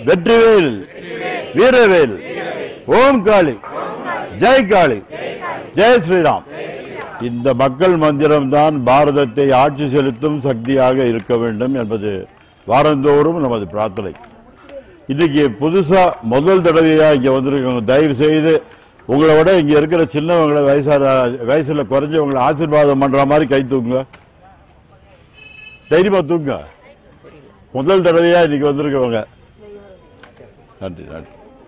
வெற்றிவேல் வீரவேல் ஓம் காளி ஜெய் காளி ஜெய் ஸ்ரீராம் இந்த மக்கள் மந்திரம் தான் பாரதத்தை ஆட்சி செலுத்தும் சக்தியாக இருக்க வேண்டும் என்பது வாரந்தோறும் நமது பிரார்த்தனை இன்னைக்கு புதுசா முதல் தடவையா இங்க வந்திருக்கவங்க தயவு செய்து உங்களை விட இங்க இருக்கிற சின்னவங்களை வயசான வயசுல குறைஞ்சவங்களை ஆசீர்வாதம் பண்ற மாதிரி கை தூக்குங்க தைரியமா தூக்குங்க முதல் தடவையா இன்னைக்கு வந்திருக்கவங்க நன்றி நன்றி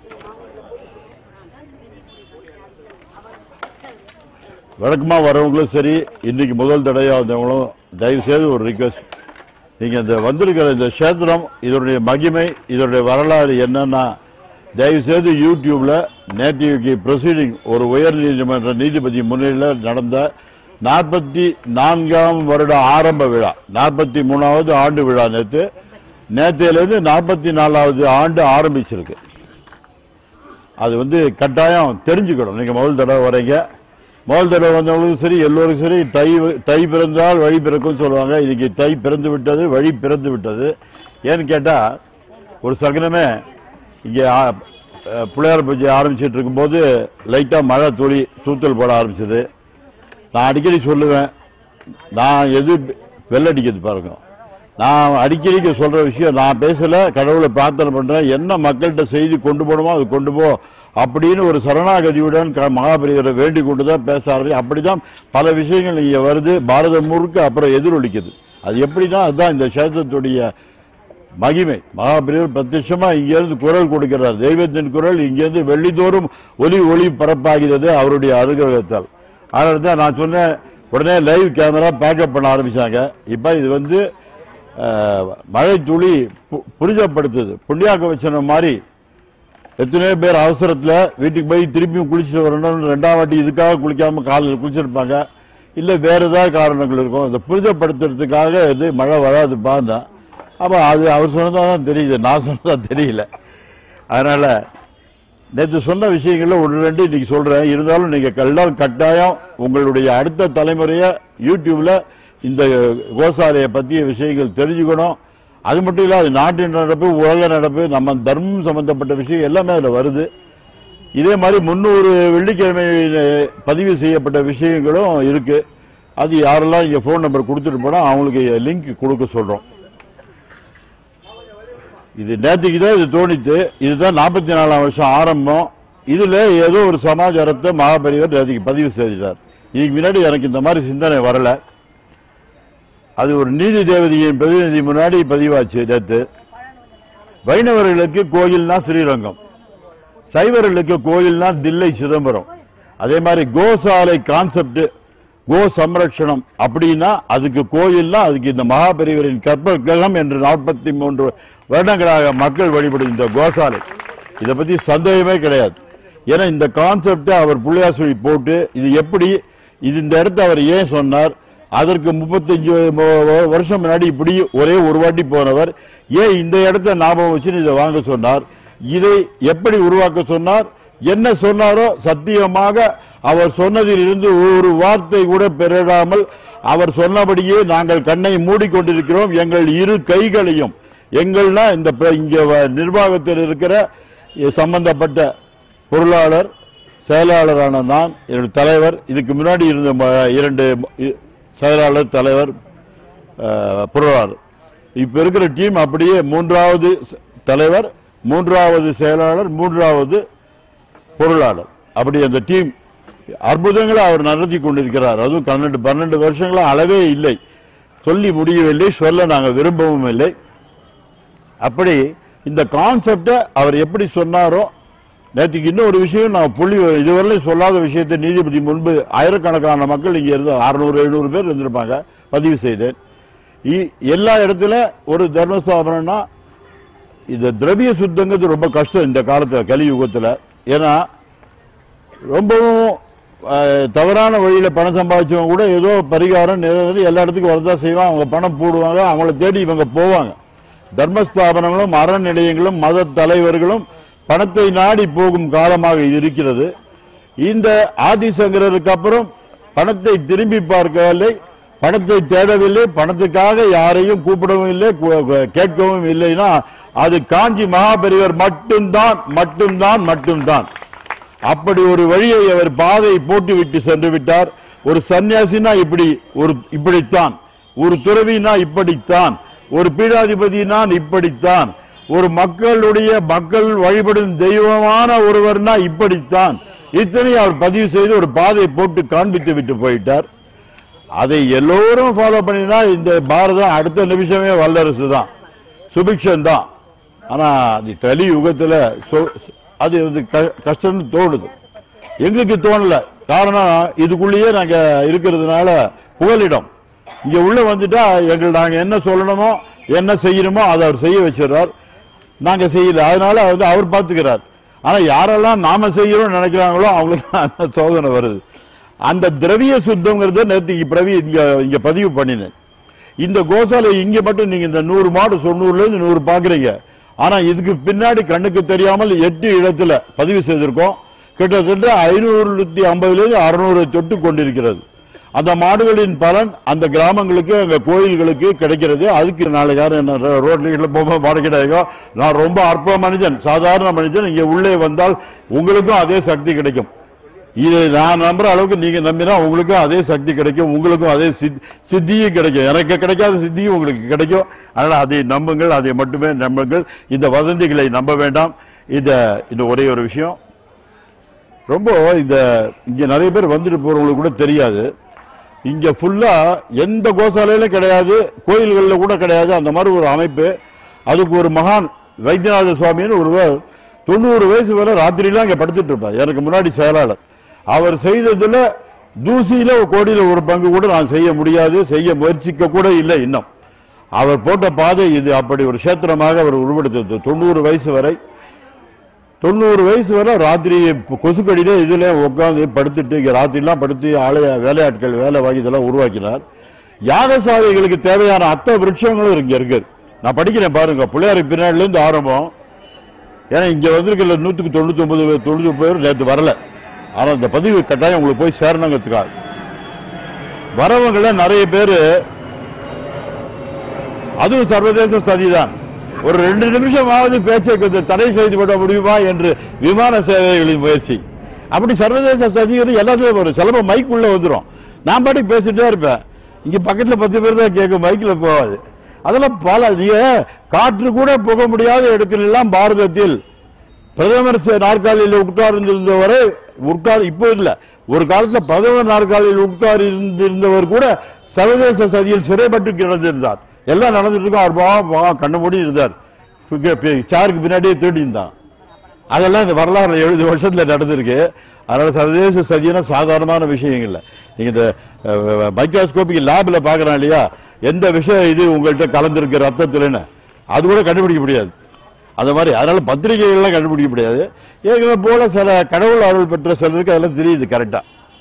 வழக்கமா வரவங்களும் சரி இன்னைக்கு முதல் தடவையா வந்தவங்களும் தயவு செய்து ஒரு ரிக்வெஸ்ட் நீங்க இந்த வந்திருக்கிற இந்த கஷேத்திரம் இதனுடைய மகிமை இதனுடைய வரலாறு என்னன்னா தயவு செய்து யூடியூப்ல நேற்றைக்கு ப்ரொசீடிங் ஒரு உயர் நீதிமன்ற நீதிபதி முன்னிலையில் நடந்த நாற்பத்தி நான்காம் வருட ஆரம்ப விழா நாற்பத்தி மூணாவது ஆண்டு விழா நேற்று நேற்றையிலேருந்து நாற்பத்தி நாலாவது ஆண்டு ஆரம்பிச்சிருக்கு அது வந்து கட்டாயம் தெரிஞ்சுக்கணும் நீங்க முதல் தடவை வரீங்க முதல் தடவை வந்தவங்களுக்கும் சரி எல்லோருக்கும் சரி தை தை பிறந்தால் வழி பிறக்கும் சொல்லுவாங்க இன்னைக்கு தை பிறந்து விட்டது வழி பிறந்து விட்டது ஏன்னு கேட்டா ஒரு சகனமே இங்கே ஆ- அஹ் பிள்ளையார் பூஜை ஆரம்பிச்சிட்டு இருக்கும்போது லைட்டா மழை துளி தூத்தல் போட ஆரம்பிச்சது நான் அடிக்கடி சொல்லுவேன் நான் எது வெள்ளடிக்கிறது பாருங்க நான் அடிக்கடிக்கு சொல்ற விஷயம் நான் பேசல கடவுளை பிரார்த்தனை பண்றேன் என்ன மக்கள்கிட்ட செய்தி கொண்டு போகணுமோ அது கொண்டு போ அப்படின்னு ஒரு சரணாகதியுடன் க- மகாபெரியரை வேண்டிக் கொண்டு தான் பேச ஆரம்பி அப்படிதான் பல விஷயங்கள் இங்க வருது பாரதம் முழுக்க அப்புறம் எதிரொலிக்குது அது எப்படின்னா அதுதான் இந்த கஷேத்திரத்துடைய மகிமை மகாபெரியவர் பிரத்யட்சமா இங்கிருந்து குரல் கொடுக்கிறார் தெய்வத்தின் குரல் இங்கிருந்து வெள்ளிதோறும் ஒலி ஒளி பரப்பாகிறது அவருடைய அனுகிரகத்தால் அதனால தான் நான் சொன்னேன் உடனே லைவ் கேமரா பேக்கப் பண்ண ஆரம்பிச்சாங்க இப்ப இது வந்து அஹ், மழை துளி பு- புரிதப்படுத்துது புண்ணியாக்க வச்சன மாதிரி எத்தனையோ பேர் அவசரத்துல வீட்டுக்கு போய் திருப்பியும் குளிச்சுட்டு வரணும் ரெண்டாம் வாட்டி இதுக்காக குளிக்காம காலையில் குளிச்சிருப்பாங்க இல்ல வேற ஏதாவது காரணங்கள் இருக்கும் அதை புரிதப்படுத்துறதுக்காக இது மழை வராதுப்பா தான் அப்ப அது அவர் சொன்னதா தான் தெரியுது நான் சொன்னதா தெரியல அதனால நேற்று சொன்ன விஷயங்கள்ல ஒன்று ரெண்டு இன்னைக்கு சொல்றேன் இருந்தாலும் நீங்க எல்லாம் கட்டாயம் உங்களுடைய அடுத்த தலைமுறைய யூடியூப்ல இந்த கோசாலையை பற்றிய விஷயங்கள் தெரிஞ்சுக்கணும் அது மட்டும் இல்ல அது நாட்டின் நடப்பு உலக நடப்பு நம்ம தர்மம் சம்பந்தப்பட்ட விஷயம் எல்லாமே அதுல வருது இதே மாதிரி முன்னூறு வெள்ளிக்கிழமை பதிவு செய்யப்பட்ட விஷயங்களும் இருக்கு அது யாரெல்லாம் இங்க ஃபோன் நம்பர் கொடுத்துட்டு போனா அவங்களுக்கு லிங்க் கொடுக்க சொல்றோம் இது நேற்றுக்கு தான் இது தோணித்து இதுதான் நாற்பத்தி நாலாம் வருஷம் ஆரம்பம் இதுல ஏதோ ஒரு சமாச்சாரத்தை மகாபெரியவர் நேற்றுக்கு பதிவு செய்தார் இதுக்கு முன்னாடி எனக்கு இந்த மாதிரி சிந்தனை வரல அது ஒரு நீதி தேவதையின் பிரதிநிதி முன்னாடி பதிவாச்சு நேற்று வைணவர்களுக்கு கோயில்னா ஸ்ரீரங்கம் சைவர்களுக்கு கோயில்னா தில்லை சிதம்பரம் அதே மாதிரி கோசாலை கான்செப்ட் கோ சம்ரட்சணம் அப்படின்னா அதுக்கு கோயில்னா அதுக்கு இந்த மகாபெரிவரின் கற்ப கிரகம் என்று நாற்பத்தி மூன்று வருடங்களாக மக்கள் வழிபடும் இந்த கோசாலை இதை பத்தி சந்தேகமே கிடையாது ஏன்னா இந்த கான்செப்ட் அவர் புள்ளியாசுழி போட்டு இது எப்படி இது இந்த இடத்த அவர் ஏன் சொன்னார் அதற்கு முப்பத்தஞ்சு மு- வருஷம் முன்னாடி இப்படி ஒரே ஒரு வாட்டி போனவர் ஏன் இந்த இடத்த ஞாபகம் வச்சு இதை வாங்க சொன்னார் இதை எப்படி உருவாக்க சொன்னார் என்ன சொன்னாரோ சத்தியமாக அவர் சொன்னதில் இருந்து ஒரு வார்த்தை கூட பெறாமல் அவர் சொன்னபடியே நாங்கள் கண்ணை மூடிக்கொண்டிருக்கிறோம் எங்கள் இரு கைகளையும் எங்கள்னா இந்த ப- இங்க வ- நிர்வாகத்தில் இருக்கிற இ- சம்பந்தப்பட்ட பொருளாளர் செயலாளரான நான் என்னுடைய தலைவர் இதுக்கு முன்னாடி இருந்த ம- இரண்டு ம- இ- செயலாளர் தலைவர் அஹ், பொருளாளர் இப்ப இருக்கிற டீம் அப்படியே மூன்றாவது ச- தலைவர் மூன்றாவது செயலாளர் மூன்றாவது பொருளாளர் அப்படி அந்த டீம் அற்புதங்களை அவர் நடத்தி கொண்டிருக்கிறார் அதுவும் பன்னெண்டு பன்னெண்டு வருஷங்களா அளவே இல்லை சொல்லி முடியவில்லை சொல்ல நாங்கள் விரும்பவும் இல்லை அப்படி இந்த கான்செப்டை அவர் எப்படி சொன்னாரோ நேற்றுக்கு இன்னொரு விஷயம் நான் புள்ளி இதுவரையிலும் சொல்லாத விஷயத்தை நீதிபதி முன்பு ஆயிரக்கணக்கான மக்கள் இங்க இருந்து அறுநூறு எழுநூறு பேர் இருந்திருப்பாங்க பதிவு செய்தேன் இ- எல்லா இடத்துல ஒரு தர்மஸ்தாபனம்னா இந்த திரவிய சுத்தங்கிறது ரொம்ப கஷ்டம் இந்த காலத்துல கலியுகத்துல ஏன்னா ரொம்பவும் அஹ், தவறான வழியில பணம் சம்பாதிச்சவங்க கூட ஏதோ பரிகாரம் நிறைவேறி எல்லா இடத்துக்கும் வரதான் செய்வாங்க அவங்க பணம் போடுவாங்க அவங்கள தேடி இவங்க போவாங்க தர்மஸ்தாபனங்களும் அறநிலையங்களும் மத தலைவர்களும் பணத்தை நாடி போகும் காலமாக இது இருக்கிறது இந்த ஆதிசங்கரருக்கு அப்புறம் பணத்தை திரும்பி பார்க்கவில்லை பணத்தை தேடவில்லை பணத்துக்காக யாரையும் கூப்பிடவும் இல்லை கு- கு- கேட்கவும் இல்லைன்னா அது காஞ்சி மகாபெரியவர் மட்டும்தான் மட்டும்தான் மட்டும்தான் அப்படி ஒரு வழியை அவர் பாதையை போட்டு விட்டு சென்று விட்டார் ஒரு சன்னியாசினா இப்படி ஒரு இப்படித்தான் ஒரு துறவினா இப்படித்தான் ஒரு பீடாதிபதினா இப்படித்தான் ஒரு மக்களுடைய மக்கள் வழிபடும் தெய்வமான ஒருவர்னா இப்படித்தான் இத்தனை அவர் பதிவு செய்து ஒரு பாதையை போட்டு காண்பித்து விட்டு போயிட்டார் அதை எல்லோரும் ஃபாலோ பண்ணினா இந்த பாரதம் அடுத்த நிமிஷமே வல்லரசு தான் சுபிக்ஷம் தான் ஆனா அது கலி யுகத்துல சொ- அது வந்து க- கஷ்டம்னு தோணுது எங்களுக்கு தோணல காரணம் இதுக்குள்ளேயே நாங்க இருக்கிறதுனால புகலிடம் இங்க உள்ள வந்துட்டா எங்கள் நாங்க என்ன சொல்லணுமோ என்ன செய்யணுமோ அதை அவர் செய்ய வச்சிடுறார் நாங்க செய்யல அதனால வந்து அவர் பார்த்துக்கிறார் ஆனா யாரெல்லாம் நாம செய்யறோம்னு நினைக்கிறாங்களோ அவங்களுக்கு தான் அந்த சோதனை வருது அந்த திரவிய சுத்தங்கிறத நேற்று பிரவி இங்க இங்க பதிவு பண்ணினேன் இந்த கோசாலை இங்க மட்டும் நீங்க இந்த நூறு மாடு தொண்ணூறுல இருந்து நூறு பாக்குறீங்க ஆனா இதுக்கு பின்னாடி கண்ணுக்கு தெரியாமல் எட்டு இடத்துல பதிவு செய்திருக்கோம் கிட்டத்தட்ட ஐநூறுத்தி ஐம்பதுல இருந்து அறுநூறு தொட்டு கொண்டிருக்கிறது அந்த மாடுகளின் பலன் அந்த கிராமங்களுக்கு அங்க கோயில்களுக்கு கிடைக்கிறது அதுக்கு நாளைக்கு யாரும் என்ன ரோ- ரோட்ல கீழ போகும்போது மாடு கிடையாதோ நான் ரொம்ப அற்ப மனிதன் சாதாரண மனிதன் இங்க உள்ளே வந்தால் உங்களுக்கும் அதே சக்தி கிடைக்கும் இதை நான் நம்புற அளவுக்கு நீங்க நம்பினா உங்களுக்கும் அதே சக்தி கிடைக்கும் உங்களுக்கும் அதே சித்- சித்தியும் கிடைக்கும் எனக்கு கிடைக்காத சித்தியும் உங்களுக்கு கிடைக்கும் அதனால அதை நம்புங்கள் அதை மட்டுமே நம்புங்கள் இந்த வதந்திகளை நம்ப வேண்டாம் இந்த இந்த ஒரே ஒரு விஷயம் ரொம்ப இந்த இங்க நிறைய பேர் வந்துட்டு போறவங்களுக்கு கூட தெரியாது இங்க ஃபுல்லா எந்த கோசாலையிலும் கிடையாது கோயில்களில் கூட கிடையாது அந்த மாதிரி ஒரு அமைப்பு அதுக்கு ஒரு மகான் வைத்தியநாத சுவாமின்னு ஒருவர் தொண்ணூறு வயசு வரை ராத்திரிலாம் இங்க படுத்துட்டு இருப்பார் எனக்கு முன்னாடி செயலாளர் அவர் செய்ததுல தூசியில ஒரு கோடியில ஒரு பங்கு கூட நான் செய்ய முடியாது செய்ய முயற்சிக்க கூட இல்லை இன்னும் அவர் போட்ட பாதை இது அப்படி ஒரு கஷேத்திரமாக அவர் உருவெடுத்தது தொண்ணூறு வயசு வரை தொண்ணூறு வயசு வரை ராத்திரி கொசுக்கடியில இதுல உட்காந்து படுத்துட்டு இங்க ராத்திரிலாம் படுத்து ஆலய வேலையாட்கள் வேலை வாங்கி இதெல்லாம் உருவாக்கினார் யாகசாலைகளுக்கு தேவையான அத்த விருட்சங்களும் இங்க இருக்கு நான் படிக்கிறேன் பாருங்க பிள்ளையாருக்கு பின்னாடில இருந்து ஆரம்பம் ஏன்னா இங்க வந்திருக்கிற நூத்துக்கு தொண்ணூத்தி ஒன்பது தொண்ணூத்தி ஒன்பது பேர் நேற்று வரல ஆனா இந்த பதிவு கட்டாயம் உங்களுக்கு போய் சேரணுங்கிறதுக்காக வரவங்கள நிறைய பேரு அதுவும் சர்வதேச சதிதான் ஒரு ரெண்டு நிமிஷமாவது பேச்சை கொஞ்சம் தடை செய்து விட முடியுமா என்று விமான சேவைகளின் முயற்சி அப்படி சர்வதேச சதிங்கிறது எல்லாத்துலயும் வரும் சிலப்போ மைக் உள்ள வந்துடும் நான் பாட்டுக்கு பேசிட்டே இருப்பேன் இங்க பக்கத்துல பத்து பேர் தான் கேட்கும் மைக்ல போகாது அதெல்லாம் பல நீங்க காற்று கூட போக முடியாத இடத்துல எல்லாம் பாரதத்தில் பிரதமர் சே- நாற்காலியில் உட்கார்ந்திருந்தவரை உட்கார் இப்போ இல்ல ஒரு காலத்துல பிரதமர் நாற்காலியில் உட்கார் இருந்திருந்தவர் கூட சர்வதேச சதியில் சிறைப்பட்டு கிடந்திருந்தார் எல்லாம் நடந்துட்டு இருக்கும் அவர் பா பா கண்ணு மூடி இருந்தார் பி- பி- சேருக்கு பின்னாடியே தேடி இருந்தான் அதெல்லாம் இந்த வரலாறு எழுபது வருஷத்துல நடந்திருக்கு அதனால சர்வதேச சதினா சாதாரணமான விஷயம் இல்லை நீங்க இந்த மைக்ரோஸ்கோபிக் லேப்ல பாக்குறோம் இல்லையா எந்த விஷயம் இது உங்கள்கிட்ட கலந்திருக்கு ரத்தத்துலன்னு அது கூட கண்டுபிடிக்க முடியாது அந்த மாதிரி அதனால பத்திரிகைகள்லாம் கண்டுபிடிக்க முடியாது ஏற்கனவே போல சில கடவுள் அருள் பெற்ற சிலருக்கு அதெல்லாம் தெரியுது கரெக்டா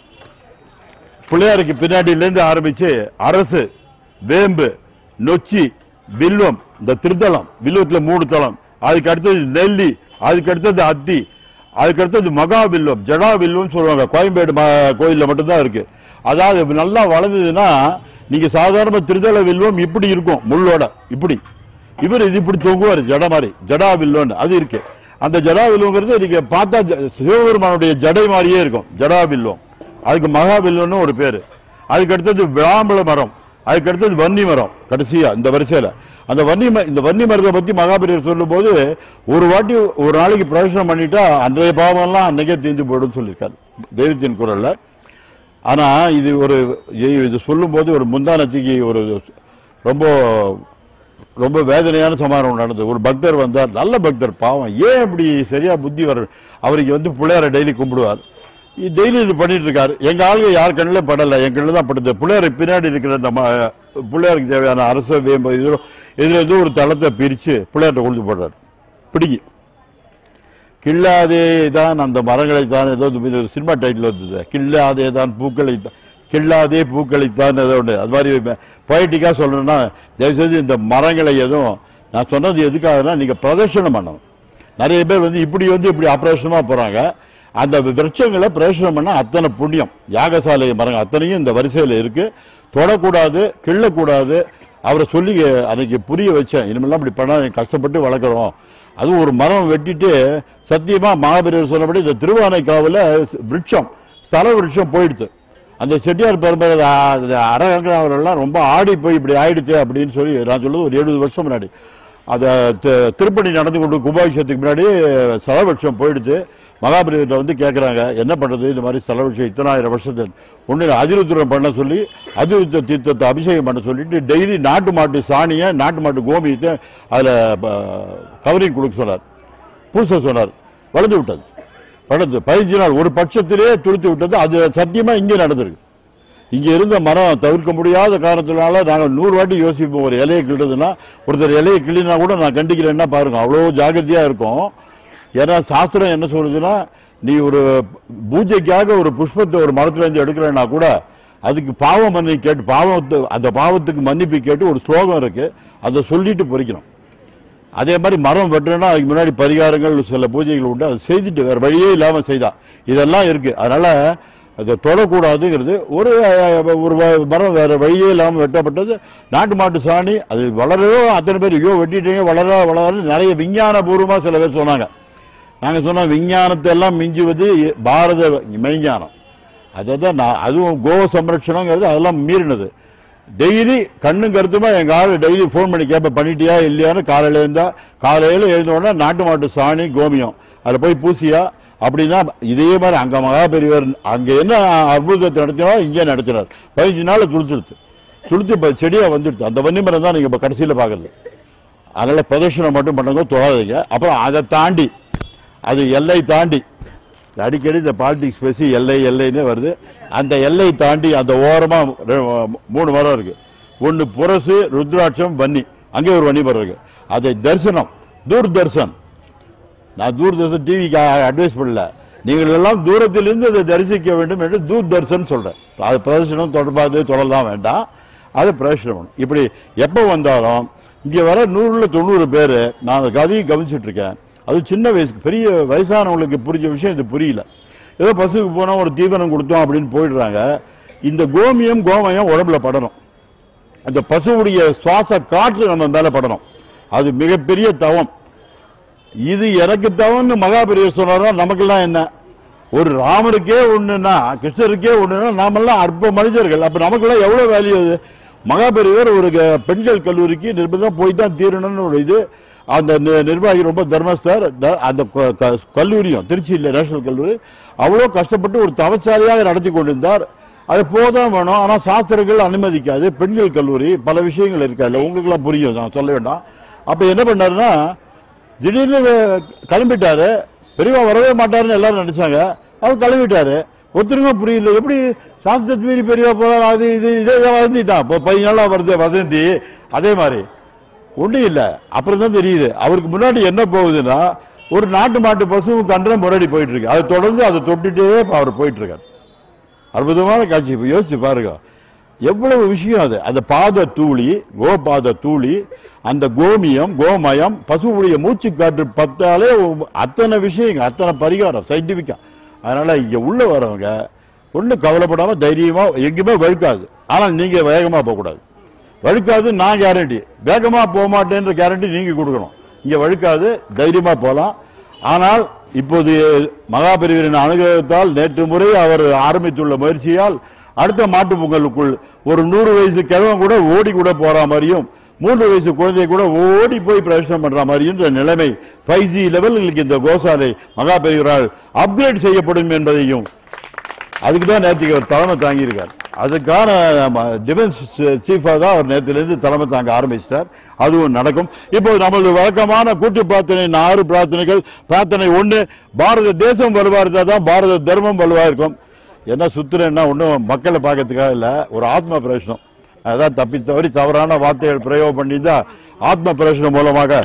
பிள்ளையாருக்கு பின்னாடியிலேருந்து ஆரம்பிச்சு அரசு வேம்பு நொச்சி வில்வம் இந்த திருத்தலம் வில்வத்துல மூணு தலம் அதுக்கு அடுத்தது நெல்லி அதுக்கு அடுத்தது அத்தி அதுக்கு அடுத்தது மகா வில்வம் ஜடா வில்வம் சொல்லுவாங்க கோயம்பேடு ம- கோயில்ல மட்டும்தான் இருக்கு அதாவது நல்லா வளர்ந்ததுன்னா நீங்க சாதாரண திருத்தல வில்வம் இப்படி இருக்கும் முள்ளோட இப்படி இவர் இது இப்படி தொங்குவார் ஜட மாதிரி ஜடா வில்வம்னு அது இருக்கு அந்த ஜடா வில்வங்கிறது நீங்க பார்த்தா ஜ- சிவபெருமானுடைய ஜடை மாதிரியே இருக்கும் ஜடா வில்வம் அதுக்கு மகா வில்வம்னு ஒரு பேரு அதுக்கு அடுத்தது விளாம்பழ மரம் அதுக்கு அடுத்தது வன்னி மரம் கடைசியா இந்த வரிசையில அந்த வன்னி ம- இந்த வன்னி மரத்தை பத்தி மகாபெரியர் சொல்லும்போது ஒரு வாட்டி ஒரு நாளைக்கு பிரவேசனம் பண்ணிட்டா அன்றைய பாவம்லாம் அன்னைக்கே தீர்ந்து போயிடும் சொல்லியிருக்காரு தெய்வத்தின் குரல்ல ஆனா இது ஒரு இ- இது சொல்லும்போது ஒரு முந்தானத்துக்கு ஒரு ரொம்ப ரொம்ப வேதனையான சமாதானம் நடந்தது ஒரு பக்தர் வந்தார் நல்ல பக்தர் பாவம் ஏன் இப்படி சரியா புத்தி வர அவருக்கு வந்து பிள்ளையாரை டெய்லி கும்பிடுவார் டெய்லி இது பண்ணிட்டு இருக்காரு எங்க ஆளுங்க யார் கண்ணிலும் படல என் கண்ணில் தான் படுது பிள்ளையாரை பின்னாடி இருக்கிற நம்ம பிள்ளையாருக்கு தேவையான அரச வேம்பு இதுல இதுல இருந்து ஒரு தளத்தை பிரிச்சு பிள்ளையார்ட்ட கொண்டு போடுறாரு பிடிக்கி கில்லாதே தான் அந்த மரங்களை தான் ஏதோ இது ஒரு சினிமா டைட்டில் வந்தது கில்லாதே தான் பூக்களை தான் கில்லாதே பூக்களை தான் ஏதோ ஒன்று அது மாதிரி பொயட்டிக்காக சொல்லணும்னா தயவுசெய்து இந்த மரங்களை எதுவும் நான் சொன்னது எதுக்காகனா நீங்கள் பிரதர்ஷனம் பண்ணணும் நிறைய பேர் வந்து இப்படி வந்து இப்படி ஆப்ரேஷனமாக போகிறாங்க அந்த விருட்சங்களை பிரதர்ஷனம் பண்ணால் அத்தனை புண்ணியம் யாகசாலை மரங்கள் அத்தனையும் இந்த வரிசையில் இருக்கு தொடக்கூடாது கிள்ளக்கூடாது அவரை சொல்லி அன்னைக்கு புரிய வச்சேன் இனிமேல்லாம் இப்படி பண்ண கஷ்டப்பட்டு வளர்க்குறோம் அதுவும் ஒரு மரம் வெட்டிட்டு சத்தியமா மகாபெரியவர் சொன்னபடி இந்த திருவானைக்காவில் விருட்சம் ஸ்தல விருட்சம் போயிடுது அந்த செட்டியார் பெரும்பரை அரங்கவரெல்லாம் ரொம்ப ஆடி போய் இப்படி ஆயிடுச்சு அப்படின்னு சொல்லி நான் சொல்றது ஒரு எழுபது வருஷம் முன்னாடி அதை தி- திருப்பணி நடந்து கொண்டு கும்பாபிஷேகத்துக்கு முன்னாடி ஸ்தலவட்சம் போயிடுச்சு மகாபலிகிட்ட வந்து கேட்குறாங்க என்ன பண்ணுறது இந்த மாதிரி ஸ்தலவட்சம் இத்தனாயிரம் வருஷத்து ஒன்று அதிருத்திரம் பண்ண சொல்லி அதிருத்த தீர்த்தத்தை அபிஷேகம் பண்ண சொல்லிட்டு டெய்லி நாட்டு மாட்டு சாணியை நாட்டு மாட்டு கோமியத்தை அதில் கவரிங் கொடுக்க சொன்னார் பூச சொன்னார் வளர்ந்து விட்டது வளர்ந்து பதினஞ்சு நாள் ஒரு பட்சத்திலே துளுத்து விட்டது அது சத்தியமா இங்கே நடந்திருக்கு இங்க இருந்த மரம் தவிர்க்க முடியாத காரணத்தினால நாங்கள் நூறு வாட்டி யோசிப்போம் ஒரு இலையை கிள்ளுதுன்னா ஒருத்தர் இலையை கிள்ளினா கூட நான் கண்டிக்கிறேன்னா பாருங்க அவ்வளோ ஜாகிரதையா இருக்கும் ஏன்னா சாஸ்திரம் என்ன சொல்லுதுன்னா நீ ஒரு பூஜைக்காக ஒரு புஷ்பத்தை ஒரு மரத்துல இருந்து எடுக்கிறேன்னா கூட அதுக்கு பாவ மன்னி கேட்டு பாவத்தை அந்த பாவத்துக்கு மன்னிப்பு கேட்டு ஒரு ஸ்லோகம் இருக்கு அதை சொல்லிட்டு பொறிக்கணும் அதே மாதிரி மரம் வெட்டுறேன்னா அதுக்கு முன்னாடி பரிகாரங்கள் சில பூஜைகள் உண்டு அதை செய்துட்டு வேற வழியே இல்லாம செய்தா இதெல்லாம் இருக்கு அதனால அதை தொடக்கூடாதுங்கிறது ஒரு அஹ், ஒரு வ- மரம் வேற வழியே இல்லாம வெட்டப்பட்டது நாட்டு மாட்டு சாணி அது வளரவோ அத்தனை பேர் ஐயோ வெட்டிட்டீங்க வளர வளர நிறைய விஞ்ஞான பூர்வமா சில பேர் சொன்னாங்க நாங்க சொன்னோம் விஞ்ஞானத்தை எல்லாம் மிஞ்சுவது பாரத மெய்ஞானம் அதான் நான் அதுவும் கோ சம்ரட்சணங்கிறது அதெல்லாம் மீறினது டெய்லி கண்ணும் கருத்துமா எங்க ஆளு டெய்லி ஃபோன் பண்ணி கேட்ப பண்ணிட்டியா இல்லையான்னு காலையில இருந்தா காலையில எழுந்த உடனே நாட்டு மாட்டு சாணி கோமியம் அதுல போய் பூசியா அப்படின்னா இதே மாதிரி அங்க மகா பெரியவர் அங்க என்ன அற்புதத்தை நடத்தினாரோ இங்கே நடத்தினார் பதினஞ்சு நாள் துளுத்துடுத்து துளுத்து இப்ப செடியா வந்துடுது அந்த வன்னிமரம் தான் நீங்க இப்ப கடைசியில பாக்குறது அதனால பிரதர்ஷனம் மட்டும் பண்ணுங்க தொழாதீங்க அப்புறம் அதை தாண்டி அது எல்லை தாண்டி அடிக்கடி இந்த பாலிடிக்ஸ் பேசி எல்லை எல்லைன்னு வருது அந்த எல்லை தாண்டி அந்த ஓரமா ரெ- மூணு மரம் இருக்கு ஒன்னு புரசு ருத்ராட்சம் வன்னி அங்கே ஒரு வன்னி மரம் இருக்கு அதை தரிசனம் தூர்தர்சன் நான் தூர்தர்ஷன் டிவிக்கு அட்வைஸ் பண்ணல நீங்கள் எல்லாம் தூரத்திலிருந்து அதை தரிசிக்க வேண்டும் என்று தூர்தர்ஷன் சொல்றேன் அது பிரதர்சனம் தொடர்பாது தொடரலாம் வேண்டாம் அது பிரதர்ஷனம் பண்ணணும். இப்படி எப்போ வந்தாலும் இங்க வர நூறுல தொண்ணூறு பேர் நான் அந்த கதையை கவனிச்சிட்டு இருக்கேன் அது சின்ன வயசுக்கு பெரிய வயசானவங்களுக்கு புரிஞ்ச விஷயம் இது புரியல ஏதோ பசுக்கு போனா ஒரு தீவனம் கொடுத்தோம் அப்படின்னு போயிடுறாங்க இந்த கோமியம் கோமயம் உடம்புல படணும் அந்த பசுவுடைய சுவாச காற்று நம்ம மேல படணும் அது மிகப்பெரிய தவம் இது எனக்கு தவன்னு மகாபெரியர் சொன்னாரா நமக்கெல்லாம் என்ன ஒரு ராமருக்கே ஒண்ணுன்னா கிருஷ்ணருக்கே ஒண்ணுன்னா நாமெல்லாம் அற்ப மனிதர்கள் அப்ப நமக்கெல்லாம் எவ்வளவு வேல்யூ அது மகாபெரியவர் ஒரு க- பெண்கள் கல்லூரிக்கு நிர்பந்தம் போய் தான் தீரணும்னு ஒரு இது அந்த நி- நிர்வாகி ரொம்ப தர்மஸ்தர் த- அந்த க- க- கல்லூரியும் திருச்சியில் நேஷனல் கல்லூரி அவ்வளோ கஷ்டப்பட்டு ஒரு தவச்சாலியாக நடத்தி கொண்டிருந்தார் அது போதான் வேணும் ஆனா சாஸ்திரங்கள் அனுமதிக்காது பெண்கள் கல்லூரி பல விஷயங்கள் இருக்காது உங்களுக்குலாம் புரியும் நான் சொல்ல வேண்டாம் அப்ப என்ன பண்ணாருன்னா திடீர்னு வே- கிளம்பிட்டாரு பெரியவா வரவே மாட்டாருன்னு எல்லாரும் நினைச்சாங்க அவர் கிளம்பிட்டாரு ஒருத்தருங்க புரியல எப்படி சாஸ்திரத்து மீறி பெரியவா போறாரு அது இது இதே வதந்தி தான் இப்போ பதினஞ்சு நாளா வருது வதந்தி அதே மாதிரி ஒன்றும் இல்லை அப்புறம் தான் தெரியுது அவருக்கு முன்னாடி என்ன போகுதுன்னா ஒரு நாட்டு மாட்டு பசுவும் கன்றம் முன்னாடி போயிட்டு இருக்கு அதை தொடர்ந்து அதை தொட்டுட்டே இப்ப அவர் போயிட்டு இருக்காரு அற்புதமான காட்சி இப்ப யோசிச்சு பாருங்க எவ்வளவு விஷயம் அது அந்த பாத தூளி கோபாத தூளி அந்த கோமியம் கோமயம் பசுவுடைய மூச்சு காற்று பத்தாலே அத்தனை விஷயங்கள் அத்தனை பரிகாரம் சயின்டிபிக்கா அதனால இங்க உள்ள வரவங்க ஒன்றும் கவலைப்படாம தைரியமா எங்கேயுமே வழுக்காது ஆனால் நீங்க வேகமா போகக்கூடாது வழுக்காது நான் கேரண்டி வேகமா போக மாட்டேன்ற கேரண்டி நீங்க கொடுக்கணும் இங்க வழுக்காது தைரியமா போலாம் ஆனால் இப்போது மகாபெரிவரின் அனுகிரகத்தால் நேற்று முறை அவர் ஆரம்பித்துள்ள முயற்சியால் அடுத்த மாட்டுப் பொங்கலுக்குள் ஒரு நூறு வயசு கிழவன் கூட ஓடி கூட போற மாதிரியும் மூன்று வயசு குழந்தை கூட ஓடி போய் பிரவேசனம் பண்ற மாதிரின்ற நிலைமை ஃபைவ் ஜி லெவல்களுக்கு இந்த கோசாலை மகாபெரிவரால் அப்கிரேட் செய்யப்படும் என்பதையும் அதுக்கு தான் நேற்றுக்கு அவர் தலைமை தாங்கியிருக்கார் அதுக்கான டிஃபென்ஸ் சீஃபாக தான் அவர் நேற்றுலேருந்து தலைமை தாங்க ஆரம்பிச்சிட்டார் அதுவும் நடக்கும் இப்போ நமது வழக்கமான கூட்டு பிரார்த்தனை ஆறு பிரார்த்தனைகள் பிரார்த்தனை ஒன்று பாரத தேசம் வலுவா இருந்தா தான் பாரத தர்மம் வலுவா இருக்கும் என்ன சுத்துறேன்னா ஒன்றும் மக்களை பார்க்கறதுக்காக இல்லை ஒரு ஆத்ம பிரயோஜனம் அதான் தப்பி தவறி தவறான வார்த்தைகள் பிரயோகம் பண்ணியிருந்தா ஆத்ம பிரயோஜனம் மூலமாக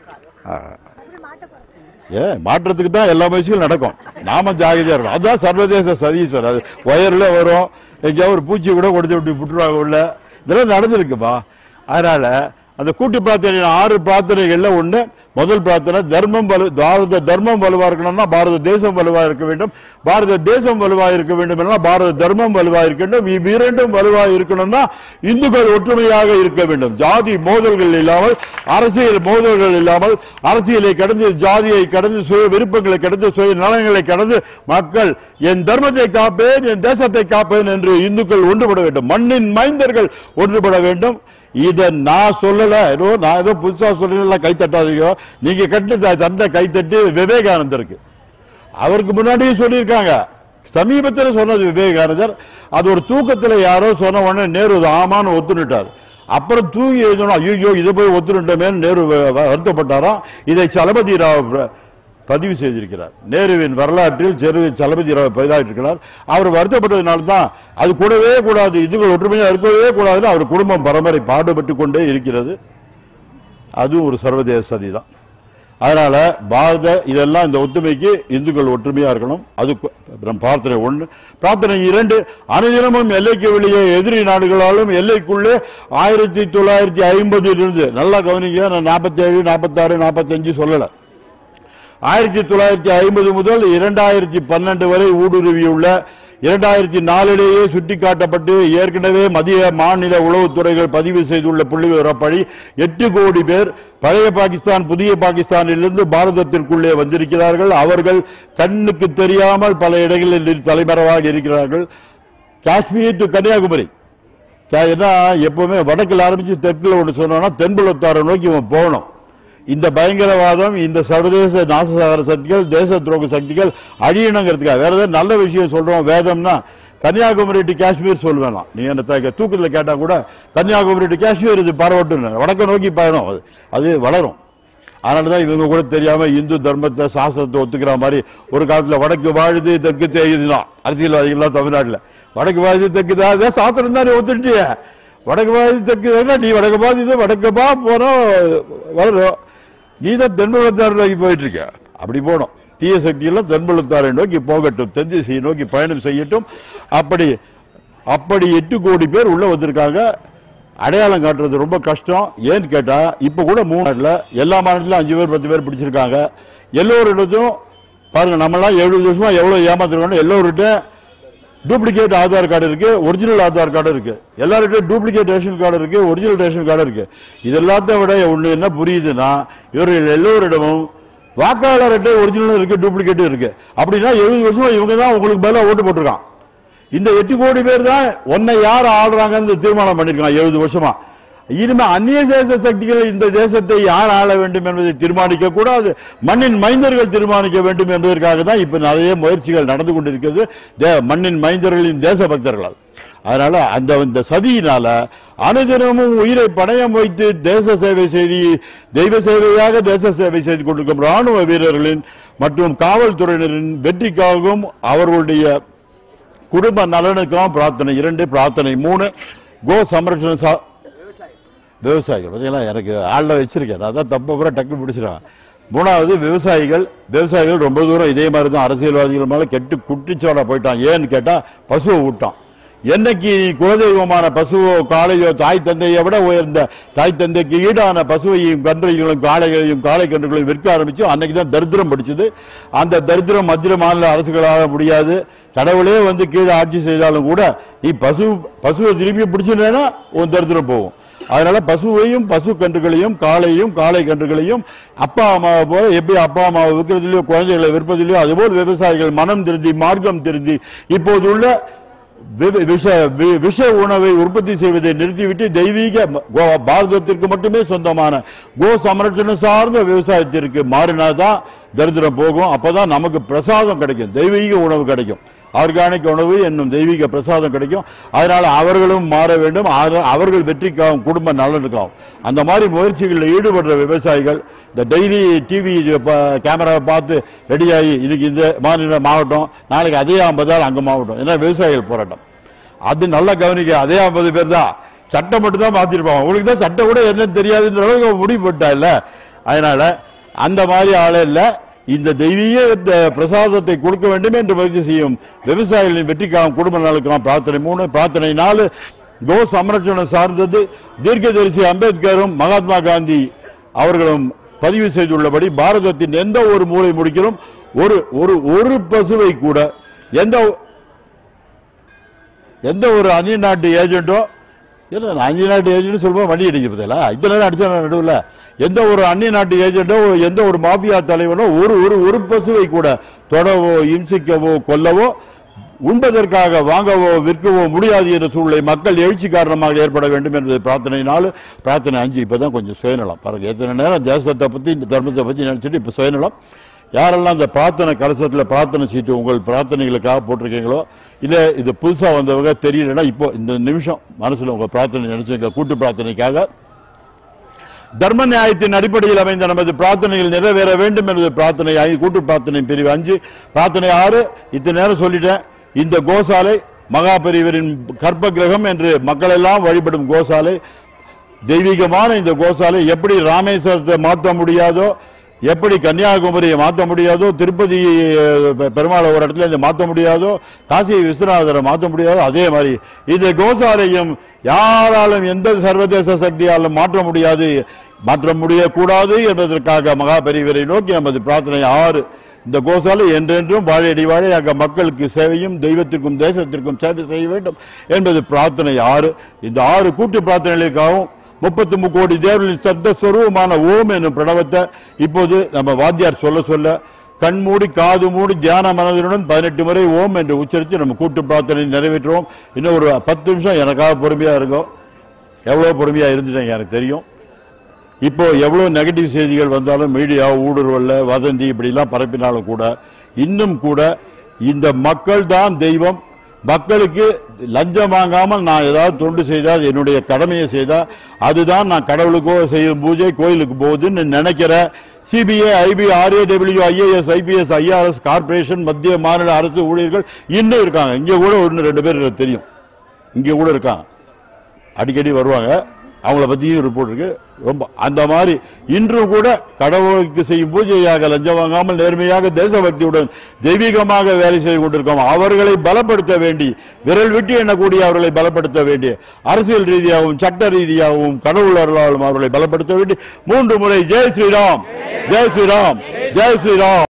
ஏ மாற்றத்துக்கு தான் எல்லா முயற்சிகளும் நடக்கும் நாம ஜாகிரதையா இருக்கணும் அதுதான் சர்வதேச சதீஸ்வர் அது ஒயர்ல வரும் எங்கேயாவது ஒரு பூச்சி கூட கொடுத்து விட்டு விட்டுருவாங்க உள்ள இதெல்லாம் நடந்திருக்குப்பா அதனால அந்த கூட்டு பிரார்த்தனை ஆறு பிரார்த்தனைகள்ல ஒண்ணு முதல் பிரார்த்தனை தர்மம் வலு பாரத தர்மம் வலுவா இருக்கணும்னா பாரத தேசம் வலுவா இருக்க வேண்டும் பாரத தேசம் வலுவா இருக்க வேண்டும் என்றால் பாரத தர்மம் வலுவா இருக்க வேண்டும் இவ்விரண்டும் வலுவா இருக்கணும்னா இந்துக்கள் ஒற்றுமையாக இருக்க வேண்டும் ஜாதி மோதல்கள் இல்லாமல் அரசியல் மோதல்கள் இல்லாமல் அரசியலை கடந்து ஜாதியை கடந்து சுய விருப்பங்களை கடந்து சுய நலன்களை கடந்து மக்கள் என் தர்மத்தை காப்பேன் என் தேசத்தை காப்பேன் என்று இந்துக்கள் ஒன்றுபட வேண்டும் மண்ணின் மைந்தர்கள் ஒன்றுபட வேண்டும் இத நான் சொல்லல ஏதோ நான் ஏதோ புதுசா சொல்றேன் கை தட்டாதீங்க நீங்க கட்டு தந்தை கை தட்டி விவேகானந்தருக்கு அவருக்கு முன்னாடியே சொல்லியிருக்காங்க சமீபத்தில் சொன்னது விவேகானந்தர் அது ஒரு தூக்கத்துல யாரோ சொன்ன உடனே நேரு அது ஆமான்னு ஒத்துனுட்டார் அப்புறம் தூங்கி எழுதணும் ஐயோ இதை போய் ஒத்துனுட்டமேன்னு நேரு வ- வ- வருத்தப்பட்டாராம் இதை சலபதி ராவ் பிர- பதிவு செய்திருக்கிறார் நேருவின் வரலாற்றில் செரு சலபதி ராவ் பதிலாற்றிருக்கிறார் அவர் வருத்தப்பட்டதுனால தான் அது கூடவே கூடாது இதுகள் ஒற்றுமையா இருக்கவே கூடாதுன்னு அவர் குடும்பம் பரம்பரை பாடுபட்டு கொண்டே இருக்கிறது அதுவும் ஒரு சர்வதேச சதி தான் அதனால பாரத இதெல்லாம் இந்த ஒற்றுமைக்கு இந்துக்கள் ஒற்றுமையா இருக்கணும் அது கு- அப்புறம் பிரார்த்தனை ஒண்ணு பிரார்த்தனை இரண்டு அனுதினமும் எல்லைக்கு வெளியே எதிரி நாடுகளாலும் எல்லைக்குள்ளே ஆயிரத்தி தொள்ளாயிரத்தி ஐம்பதிலிருந்து நல்லா கவனிங்க நான் நாற்பத்தி ஏழு நாற்பத்தாறு நாற்பத்தஞ்சு சொல்லல ஆயிரத்தி தொள்ளாயிரத்தி ஐம்பது முதல் இரண்டாயிரத்தி பன்னெண்டு வரை ஊடுருவியுள்ள இரண்டாயிரத்தி நாலிலேயே சுட்டிக்காட்டப்பட்டு ஏற்கனவே மத்திய மாநில உளவுத்துறைகள் பதிவு செய்துள்ள புள்ளி விவரப்படி எட்டு கோடி பேர் பழைய பாகிஸ்தான் புதிய பாகிஸ்தானிலிருந்து பாரதத்திற்குள்ளே வந்திருக்கிறார்கள் அவர்கள் கண்ணுக்கு தெரியாமல் பல இடங்களில் தலைமறைவாக இருக்கிறார்கள் காஷ்மீர் டு கன்னியாகுமரி கே- ஏன்னா எப்பவுமே வடக்கில் ஆரம்பிச்சு தெற்குல ஒன்று சொன்னோம்னா தென்புலத்தாரை நோக்கி இவன் போகணும் இந்த பயங்கரவாதம் இந்த சர்வதேச நாசசாகர சக்திகள் தேச துரோக சக்திகள் அழியணுங்கிறதுக்காக வேற ஏதாவது நல்ல விஷயம் சொல்றோம் வேதம்னா கன்னியாகுமரி டு காஷ்மீர் சொல்லுவேன் நான். நீ என்ன த- தூக்கத்துல கேட்டா கூட கன்னியாகுமரி டு காஷ்மீர் இது பரவட்டும் வடக்க நோக்கி பயணம் அது அது வளரும் அதனாலதான் இவங்க கூட தெரியாம இந்து தர்மத்தை சாஸ்திரத்தை ஒத்துக்கிற மாதிரி ஒரு காலத்துல வடக்கு வாழுது தெற்கு தேயுதுதான் அரசியல்வாதிகள்லாம் தமிழ்நாட்டுல வடக்கு வாழுது தெற்கு தான் அதான் சாஸ்திரம் தான் நீ ஒத்துட்டிய வடக்கு வாழுது தெற்கு தானே, நீ வடக்கு பாதி வடக்கு பா போனோம் வளரும் நீ தான் தென்புலத்தார் நோக்கி போயிட்டு இருக்க அப்படி போனோம் தீய சக்தியெல்லாம் தென்புலத்தாரை நோக்கி போகட்டும் தென் திசையை நோக்கி பயணம் செய்யட்டும் அப்படி அப்படி எட்டு கோடி பேர் உள்ள வந்திருக்காங்க அடையாளம் காட்டுறது ரொம்ப கஷ்டம் ஏன்னு கேட்டா இப்ப கூட மூணு நாட்டுல எல்லா மாநிலத்திலும் அஞ்சு பேர் பத்து பேர் பிடிச்சிருக்காங்க எல்லோரிடத்தும் பாருங்க நம்மலாம் எழுபது வருஷமா எவ்வளவு ஏமாத்திருக்கோம் எல்லோருகிட்ட டூப்ளிகேட் ஆதார் கார்டு இருக்கு ஒரிஜினல் ஆதார் கார்டு இருக்கு எல்லார்கிட்டயும் டூப்ளிகேட் ரேஷன் கார்டு இருக்கு ஒரிஜினல் ரேஷன் கார்டு இருக்கு இது எல்லாத்தையும் விட ஒண்ணு என்ன புரியுதுன்னா இவர்கள் எல்லோரிடமும் வாக்காளர்கிட்ட ஒரிஜினல் இருக்கு டூப்ளிகேட்டும் இருக்கு அப்படின்னா எழுபது வருஷமா இவங்க தான் உங்களுக்கு பதிலா ஓட்டு போட்டிருக்கான் இந்த எட்டு கோடி பேர் தான் உன்னை யார் ஆடுறாங்கன்னு தீர்மானம் பண்ணிருக்கான் எழுபது வருஷமா இனிமே அந்நிய தேச சக்திகள் இந்த தேசத்தை யார் ஆள வேண்டும் என்பதை தீர்மானிக்க கூடாது மண்ணின் மைந்தர்கள் தீர்மானிக்க வேண்டும் என்பதற்காக தான் இப்ப நிறைய முயற்சிகள் நடந்து கொண்டிருக்கிறது தே- மண்ணின் மைந்தர்களின் தேசபக்தர்களால் அதனால அந்த இந்த சதியினால அனுதினமும் உயிரை பணயம் வைத்து தேச சேவை செய்தி தெய்வ சேவையாக தேச சேவை செய்து கொண்டிருக்கும் ராணுவ வீரர்களின் மற்றும் காவல்துறையினரின் வெற்றிக்காகவும் அவர்களுடைய குடும்ப நலனுக்காகவும் பிரார்த்தனை இரண்டு பிரார்த்தனை மூணு கோ சம்ரட்சண சா- விவசாயிகள் பார்த்தீங்களா எனக்கு ஆளில் வச்சிருக்கேன் அதான் தப்பு பூரா டக்கு பிடிச்சிருக்காங்க மூணாவது விவசாயிகள் விவசாயிகள் ரொம்ப தூரம் இதே மாதிரி தான் அரசியல்வாதிகள் மேல கெட்டு குட்டிச்சோட போயிட்டான் ஏன்னு கேட்டா பசுவை விட்டான் என்னைக்கு குலதெய்வமான பசுவோ காளையோ தாய் தந்தையை விட உயர்ந்த தாய் தந்தைக்கு ஈடான பசுவையும் கன்றைகளும் காளைகளையும் காளை கன்றுகளையும் விற்க ஆரம்பிச்சு அன்னைக்கு தான் தரித்திரம் படிச்சது அந்த தரித்திரம் மத்திய மாநில அரசுகளாக முடியாது கடவுளே வந்து கீழே ஆட்சி செய்தாலும் கூட நீ பசு பசுவை திருப்பி பிடிச்சிட்டேன்னா உன் தரித்திரம் போகும் அதனால பசுவையும் பசு கன்றுகளையும் காளையும் காளை கன்றுகளையும் அப்பா அம்மாவை போல எப்படி அப்பா அம்மாவை விற்கிறதுலயோ குழந்தைகளை விற்பதிலையோ அதுபோல் விவசாயிகள் மனம் திருந்தி மார்க்கம் திருந்தி இப்போது உள்ள வி- விஷ வி- விஷ உணவை உற்பத்தி செய்வதை நிறுத்திவிட்டு தெய்வீக ம- கோ- பாரதத்திற்கு மட்டுமே சொந்தமான கோ சம்ரட்சணம் சார்ந்த விவசாயத்திற்கு மாறினாதான் தரித்திரம் போகும் அப்பதான் நமக்கு பிரசாதம் கிடைக்கும் தெய்வீக உணவு கிடைக்கும் ஆர்கானிக் உணவு என்னும் தெய்வீக பிரசாதம் கிடைக்கும் அதனால அவர்களும் மாற வேண்டும் ஆக- அவர்கள் வெற்றிக்காகவும் குடும்ப நலனுக்காகவும் அந்த மாதிரி முயற்சிகளில் ஈடுபடுற விவசாயிகள் இந்த டெய்லி டிவி கேமராவை பார்த்து ரெடியாகி இன்னைக்கு இந்த மாநில மாவட்டம் நாளைக்கு அதே ஐம்பதால் அங்க மாவட்டம் ஏன்னா விவசாயிகள் போராட்டம் அது நல்லா கவனிக்க அதே ஐம்பது பேர் தான் சட்டம் மட்டும் தான் மாத்திருப்பாங்க உங்களுக்கு தான் சட்டம் கூட என்னன்னு தெரியாதுன்ற அளவுக்கு அவன் முடிவு போட்டா இல்ல அதனால அந்த மாதிரி ஆளே இல்ல இந்த தெய்வீக இந்த பிரசாதத்தை கொடுக்க வேண்டும் என்று முயற்சி செய்யும் விவசாயிகளின் வெற்றிக்காகவும் குடும்ப நலுக்காகவும் பிரார்த்தனை மூணு பிரார்த்தனை நாலு கோ சம்ரட்சணம் சார்ந்தது தீர்க்கதரிசி அம்பேத்கரும் மகாத்மா காந்தி அவர்களும் பதிவு செய்துள்ளபடி பாரதத்தின் எந்த ஒரு மூலை முடிக்கிலும் ஒரு ஒரு ஒரு பசுவை கூட எந்த எந்த ஒரு அந்நிய நாட்டு ஏஜென்ட்டோ இல்லை நான் அந்நிய நாட்டு ஏஜென்ட் சொல்லுவோம் வண்டி அடிக்கிறதில்ல இந்த நேரம் அடிச்சா நடுவில் எந்த ஒரு அந்நிய நாட்டு ஏஜென்ட்டோ எந்த ஒரு மாஃபியா தலைவனோ ஒரு ஒரு ஒரு பசுவை கூட தொடவோ இம்சிக்கவோ கொல்லவோ உண்பதற்காக வாங்கவோ விற்கவோ முடியாது என்ற சூழ்நிலை மக்கள் எழுச்சி காரணமாக ஏற்பட வேண்டும் என்பது பிரார்த்தனை நாலு பிரார்த்தனை அஞ்சு இப்பதான் கொஞ்சம் சுயநலம் பாருங்க எத்தனை நேரம் தேசத்தை பத்தி இந்த தர்மத்தை பத்தி நினைச்சிட்டு இப்ப சுயநலம் யாரெல்லாம் இந்த பிரார்த்தனை கலசத்தில் பிரார்த்தனை சீட்டு உங்கள் பிரார்த்தனைகளுக்காக போட்டிருக்கீங்களோ இல்லை இது புதுசாக வந்தவங்க தெரியலன்னா இப்போ இந்த நிமிஷம் மனசுல உங்க பிரார்த்தனை நினைச்சுங்க கூட்டு பிரார்த்தனைக்காக தர்ம நியாயத்தின் அடிப்படையில் அமைந்த நமது பிரார்த்தனைகள் நிறைவேற வேண்டும் என்பது பிரார்த்தனை ஐ- கூட்டு பிரார்த்தனை பிரிவு அஞ்சு பிரார்த்தனை ஆறு இத்தனை நேரம் சொல்லிட்டேன் இந்த கோசாலை மகாபெரிவரின் கற்ப கிரகம் என்று மக்கள் எல்லாம் வழிபடும் கோசாலை தெய்வீகமான இந்த கோசாலை எப்படி ராமேஸ்வரத்தை மாற்ற முடியாதோ எப்படி கன்னியாகுமரியை மாற்ற முடியாதோ திருப்பதி அஹ், பெ- பெருமாளை ஒரு இடத்துல இருந்து மாற்ற முடியாதோ காசி விஸ்வநாதரை மாற்ற முடியாதோ அதே மாதிரி இந்த கோசாலையும் யாராலும் எந்த சர்வதேச சக்தியாலும் மாற்ற முடியாது மாற்ற முடியக்கூடாது என்பதற்காக மகா பெரியவரை நோக்கி நமது பிரார்த்தனை ஆறு இந்த கோசாலை என்றென்றும் வாழையடி வாழை அங்க மக்களுக்கு சேவையும் தெய்வத்திற்கும் தேசத்திற்கும் சேவை செய்ய வேண்டும் என்பது பிரார்த்தனை ஆறு இந்த ஆறு கூட்டு பிரார்த்தனைகளுக்காகவும் முப்பத்தி முக்கோடி தேவர்களின் சப்த ஸ்வரூபமான ஓம் என்னும் பிரணவத்தை இப்போது நம்ம வாத்தியார் சொல்ல சொல்ல கண் மூடி காது மூடி தியான மனதினுடன் பதினெட்டு முறை ஓம் என்று உச்சரித்து நம்ம கூட்டு பிரார்த்தனை நிறைவேற்றுவோம் இன்னும் ஒரு பத்து நிமிஷம் எனக்காக பொறுமையா இருக்கும் எவ்வளவு பொறுமையா இருந்துட்டேங்க எனக்கு தெரியும் இப்போ எவ்வளவு நெகட்டிவ் செய்திகள் வந்தாலும் மீடியா ஊடுருவல்ல வதந்தி இப்படிலாம் பரப்பினாலும் கூட இன்னும் கூட இந்த மக்கள் தான் தெய்வம் மக்களுக்கு லஞ்சம் வாங்காமல் நான் ஏதாவது தொண்டு செய்தால் அது என்னுடைய கடமையை செய்தா அதுதான் நான் கடவுளுக்கோ செய்யும் பூஜை கோயிலுக்கு போகுதுன்னு நினைக்கிற CBI IP RAW IAS IPS IRS corporation மத்திய மாநில அரசு ஊழியர்கள் இன்னும் இருக்காங்க இங்க கூட ஒன்று ரெண்டு பேர் எனக்கு தெரியும் இங்க கூட இருக்காங்க அடிக்கடி வருவாங்க அவங்கள பத்தியும் ரிப்போர்ட் இருக்கு ரொம்ப அந்த மாதிரி இன்றும் கூட கடவுளுக்கு செய்யும் பூஜையாக லஞ்சம் வாங்காமல் நேர்மையாக தேசபக்தியுடன் தெய்வீகமாக வேலை செய்து கொண்டிருக்கோம் அவர்களை பலப்படுத்த வேண்டி விரல் விட்டு எண்ணக்கூடிய அவர்களை பலப்படுத்த வேண்டிய அரசியல் ரீதியாகவும் சட்ட ரீதியாகவும் கடவுள் அருளாலும் அவர்களை பலப்படுத்த வேண்டி மூன்று முறை ஜெய் ஸ்ரீராம் ஜெய் ஸ்ரீராம் ஜெய் ஸ்ரீராம்